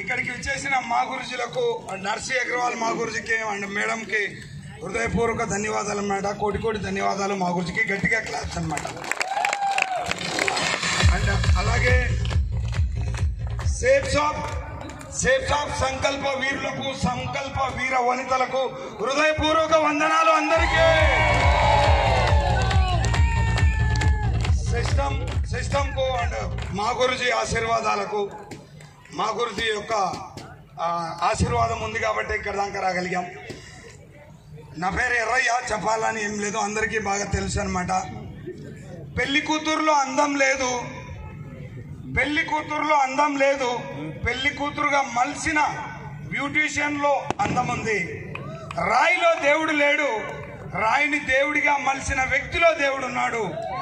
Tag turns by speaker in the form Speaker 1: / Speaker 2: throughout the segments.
Speaker 1: ఇక్కడికి వచ్చేసిన మా గురుజులకు నర్సీ అగ్రవాల్ మా గురుజీకి అండ్ మేడంకి హృదయపూర్వక ధన్యవాదాలు అన్నమాట కోటి కోటి ధన్యవాదాలు మా గురుజీకి గట్టిగా క్లాస్ అన్నమాట అండ్ అలాగే సేఫ్ షాప్ సేఫ్ షాప్ సంకల్ప వీరులకు సంకల్ప వీర వనితలకు హృదయపూర్వక వందనాలు అందరికీ సిస్టమ్ సిస్టమ్ కు అండ్ మా గురుజీ ఆశీర్వాదాలకు మా గురుజీ యొక్క ఆ, ఆశీర్వాదం ఉంది కాబట్టి ఇక్కడ దాకా రాగలిగాం నా పేరు ఎర్రయ్య చెప్పాలని ఏం లేదు అందరికీ బాగా తెలుసు అనమాట పెళ్లి కూతురులో అందం లేదు పెళ్లి కూతురులో అందం లేదు పెళ్లి కూతురుగా మలిసిన బ్యూటీషియన్ లో అందం ఉంది రాయిలో దేవుడు లేడు రాయిని దేవుడిగా మలిసిన వ్యక్తిలో దేవుడు ఉన్నాడు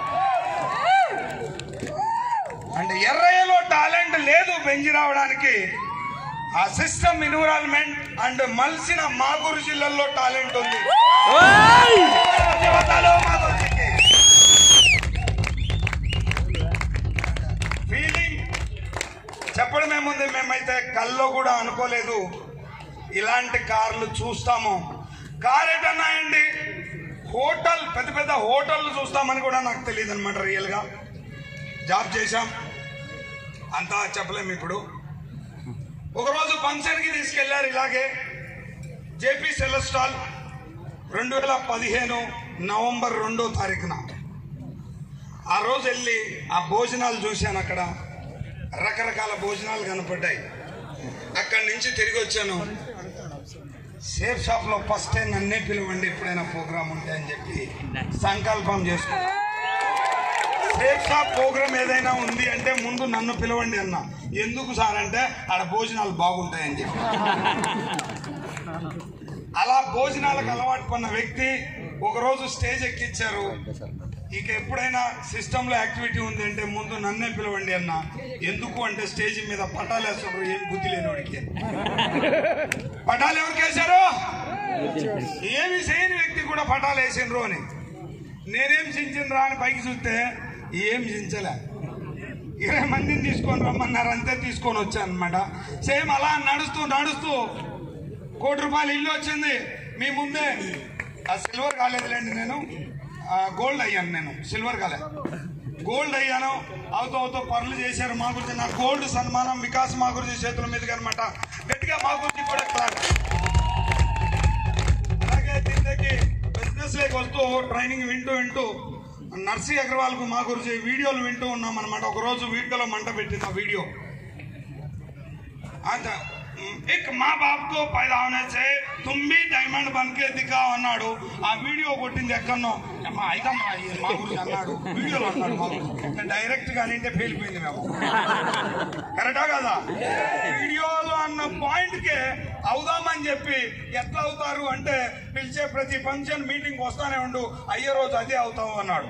Speaker 1: అంటే ఎర్రయ్యలో టాలెంట్ లేదు పెంచి రావడానికి ఆ సిస్టమ్ ఎన్విరాన్మెంట్ అండ్ మలిసిన మా గురుజీలలో టాలెంట్ ఉంది ధన్యవాదాలు మా గురుజీకి. ఫీలింగ్ చెప్పడం ఏముంది మేమైతే కల్లో కూడా అనుకోలేదు ఇలాంటి కార్లు చూస్తాము కార్ ఎటన్నాయండి హోటల్ పెద్ద పెద్ద హోటల్ చూస్తామని కూడా నాకు తెలియదు అనమాట రియల్గా జాబ్ చేశాం అంతా చెప్పలేము ఇప్పుడు ఒకరోజు ఫంక్షన్కి తీసుకెళ్లారు ఇలాగే జేపీ సెలెస్టాల్ రెండు వేల పదిహేను నవంబర్ రెండో తారీఖున ఆ రోజు వెళ్ళి ఆ భోజనాలు చూశాను అక్కడ రకరకాల భోజనాలు కనపడ్డాయి అక్కడి నుంచి తిరిగి వచ్చాను సేఫ్ షాప్ లో ఫస్ట్ టైం నన్నే పిలవండి ఎప్పుడైనా ప్రోగ్రామ్ ఉంటే అని చెప్పి సంకల్పం చేసుకో సేఫ్ షాప్ ప్రోగ్రామ్ ఏదైనా ఉంది అంటే ముందు నన్ను పిలవండి అన్న ఎందుకు సార్ అంటే ఆడ భోజనాలు బాగుంటాయని చెప్పి అలా భోజనాలకు అలవాటు పడిన వ్యక్తి ఒకరోజు స్టేజ్ ఎక్కిచ్చారు ఇక ఎప్పుడైనా సిస్టంలో యాక్టివిటీ ఉంది అంటే ముందు నన్నే పిలవండి అన్న ఎందుకు అంటే స్టేజ్ మీద పటాలు వేస్తారు ఏం బుద్ధి లేనివాడికి పటాలు ఎవరికి వేశారు ఏమి చేయని వ్యక్తి కూడా పటాలు వేసిండ్రు అని నేనేం చించిండ్రా అని పైకి చూస్తే ఏం చించలే ఇరవై మందిని తీసుకొని రమ్మన్నారు అంతే తీసుకొని వచ్చాను అనమాట సేమ్ అలా నడుస్తూ నడుస్తూ కోటి రూపాయలు ఇల్లు వచ్చింది మీ ముందే ఆ సిల్వర్ కాలేదులేండి నేను ఆ, గోల్డ్ అయ్యాను నేను సిల్వర్ కాలే గోల్డ్ అయ్యాను అవుతూ అవుతూ పనులు చేశారు మా గురించి నా గోల్డ్ సన్మానం వికాస్ మా గురించి చేతుల మీదుగా అనమాట గట్టిగా మా గురించి కూడా క్లాస్ అలాగే దీనికి బిజినెస్ లేక వస్తూ ట్రైనింగ్ వింటూ వింటూ నర్సీ అగ్రవాల్ కు మా గురించి వీడియోలు వింటూ ఉన్నాం అనమాట ఒక రోజు వీడియోలో మంట పెట్టింది ఆ వీడియో అంత एक माँ बाप को पैदा होने से तुम भी डायमंड बन के दिखाओ అన్నాడు ఆ వీడియో కొట్టింది ఎక్కడనో అమ్మా అయితే మా మా గురించి అన్నాడు వీడియోలో అన్నాడు మా గురించి డైరెక్ట్ గా అంటే పేలిపోయింది మేము కరెక్టా కదా వీడియోలో అన్న పాయింట్ కే అవుదామని చెప్పి ఎట్లా అవుతారు అంటే పిలిచే ప్రతి ఫంక్షన్ మీటింగ్ వస్తానే ఉండు అయ్యే రోజు అదే అవుతావు అన్నాడు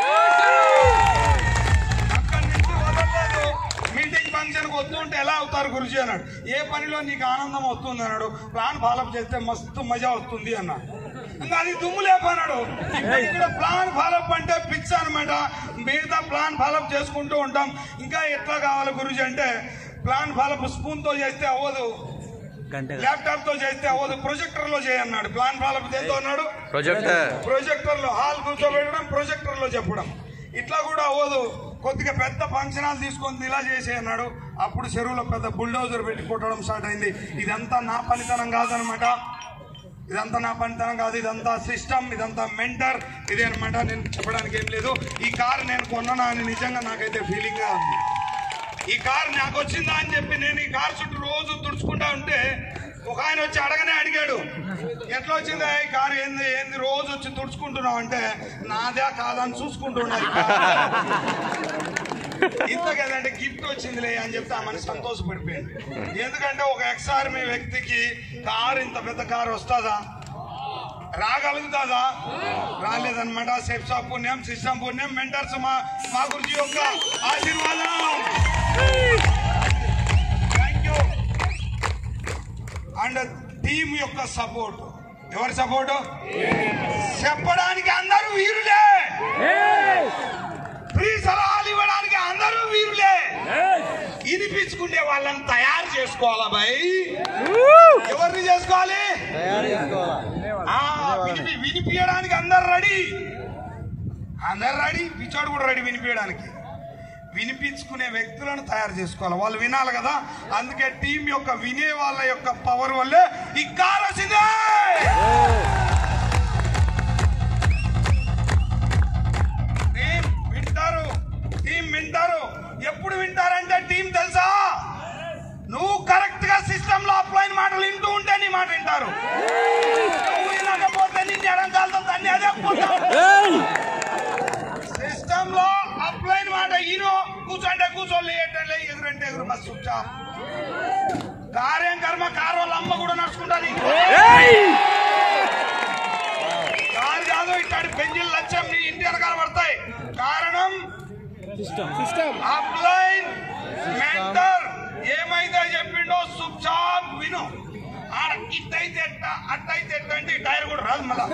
Speaker 1: అక్కడి నుంచి వదలలేదు మీటింగ్ ఫంక్షన్ వస్తుంటే ఎలా అవుతారు గురుజీ అన్నాడు ఏ పనిలో నీకు ఆనందం వస్తుంది అన్నాడు ప్లాన్ ఫాలోఅప్ చేస్తే మస్తు మజా వస్తుంది అన్నాడు ఇంకా అది దుమ్ము లేపన్నాడు ఇప్పుడు ఇక్కడ ప్లాన్ ఫాలోఅప్ అంటే పిచ్చ అనమాట మిగతా ప్లాన్ ఫాలోఅప్ చేసుకుంటూ ఉంటాం ఇంకా ఎట్లా కావాలి గురుజీ అంటే ప్లాన్ ఫాలోఅప్ స్పూన్ తో చేస్తే అవ్వదు ల్యాప్టాప్ తో చేస్తే అవ్వదు ప్రొజెక్టర్ లో చేయన్నాడు ప్లాన్ ఫాలోఅప్ దేంతో అన్నాడు
Speaker 2: ప్రొజెక్టర్
Speaker 1: ప్రొజెక్టర్ లో హాల్ కూర్చోబెట్టడం ప్రొజెక్టర్ లో చెప్పడం ఇట్లా కూడా అవ్వదు కొద్దిగా పెద్ద ఫంక్షన్ హాల్ తీసుకొని ఇలా చేసే అన్నాడు అప్పుడు చెరువులో పెద్ద బుల్డోజర్ పెట్టి కొట్టడం స్టార్ట్ అయింది ఇదంతా నా పనితనం కాదనమాట ఇదంతా నా పనితనం కాదు ఇదంతా సిస్టమ్ ఇదంతా మెంటర్ ఇదే అనమాట నేను చెప్పడానికి ఏం లేదు ఈ కార్ నేను కొన్నానా అని నిజంగా నాకైతే ఫీలింగ్ గా ఉంది ఈ కార్ నాకు వచ్చిందా అని చెప్పి నేను ఈ కార్ చుట్టూ రోజు తుడుచుకుంటా ఉంటే ఒక ఆయన వచ్చి అడగనే అడిగాడు ఎట్లా వచ్చిందా ఈ కారు ఏంది ఏంది రోజు వచ్చి తుడుచుకుంటున్నావు అంటే నాదే కాదని చూసుకుంటున్నాను ఇంత కదంటే గిఫ్ట్ వచ్చిందిలే అని చెప్తే ఆ మనిషి సంతోషపడిపోయింది ఎందుకంటే ఒక ఎక్స్ ఆర్మీ వ్యక్తికి కారు ఇంత పెద్ద కారు వస్తుందా రాగలుగుతుందా రాలేదన్నమాట సెప్సా పుణ్యం సిస్టమ్ పుణ్యం మెంటర్స్ మా మా గురించి యొక్క ఆశీర్వాదం థ్యాంక్ యూ అండ్ టీం యొక్క సపోర్ట్ ఎవరి సపోర్ట్ చెప్పడానికి అందరూ వీరులే ఫ్రీ సలహాలు ఇవ్వడానికి అందరూ వీరులే వినిపించుకునే వాళ్ళని తయారు చేసుకోవాలా భయ్ ఎవరిని చేసుకోవాలి ఆ, వినిపి వినిపించడానికి అందరు రెడీ అందరు రెడీ పిచ్చోడు కూడా రెడీ వినిపించడానికి వినిపించుకునే వ్యక్తులను తయారు చేసుకోవాలి వాళ్ళు వినాలి కదా అందుకే టీం యొక్క వినే వాళ్ళ యొక్క పవర్ వల్లే ఈ కార్ వచ్చింది టీం వింటారు టీం వింటారు ఎప్పుడు వింటారంటే టీం తెలుసా నువ్వు కరెక్ట్ గా సిస్టమ్ లో అప్లైన్ మాటలు వింటూ ఉంటే నీ మాట వింటారు నువ్వు వినకపోతే నిన్ను ఎడంకాలతో తన్ని అదే సిస్టమ్ లో అప్లైన్ మాట ఈను కూర్చోంటే కూర్చోలే ఎట్టలే ఎదురంటే ఎదురు బస్ చూచా కార్యం కర్మ కారు వాళ్ళ అమ్మ కూడా నడుచుకుంటాది కారు కాదు ఇట్లాంటి బెంజిల్ లక్ష్యం నీ ఇంటి వెనకాల పడతాయి కారణం అప్లైన్ మెంటర్ ఏమైతే చెప్పిండో సుబ్చాప్ విను ఆడ ఇట్టయితే ఎట్ట అట్టయితే ఎట్ట అంటే ఈ టైర్ కూడా రాదు మళ్ళా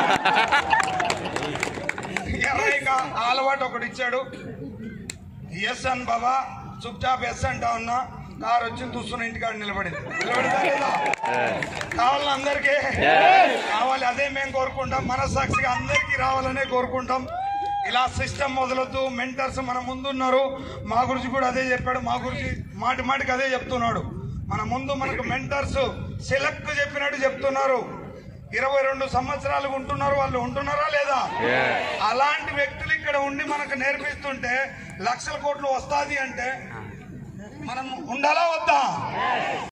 Speaker 1: ఎర్రైగా అలవాటు ఒకటి ఇచ్చాడు ఎస్ అన్ బాబా చుప్చాప్ ఎస్ అంటా ఉన్నా కారు వచ్చి చూస్తున్న ఇంటికాడ నిలబడింది నిలబడిందా లేదా కావాలి అందరికీ కావాలి అదే మేము కోరుకుంటాం మనస్సాక్షిగా అందరికీ రావాలనే కోరుకుంటాం ఇలా సిస్టమ్ మొదలొద్దు మెంటర్స్ మన ముందున్నారు మా గురించి కూడా అదే చెప్పాడు మా గురించి మాటి మాటికి అదే చెప్తున్నాడు మన ముందు మనకు మెంటర్స్ సెలెక్ట్ చెప్పినట్టు చెప్తున్నారు ఇరవై రెండు సంవత్సరాలు ఉంటున్నారు వాళ్ళు ఉంటున్నారా లేదా అలాంటి వ్యక్తులు ఇక్కడ ఉండి మనకు నేర్పిస్తుంటే లక్షల కోట్లు వస్తాది అంటే మనం ఉండాలా వద్దా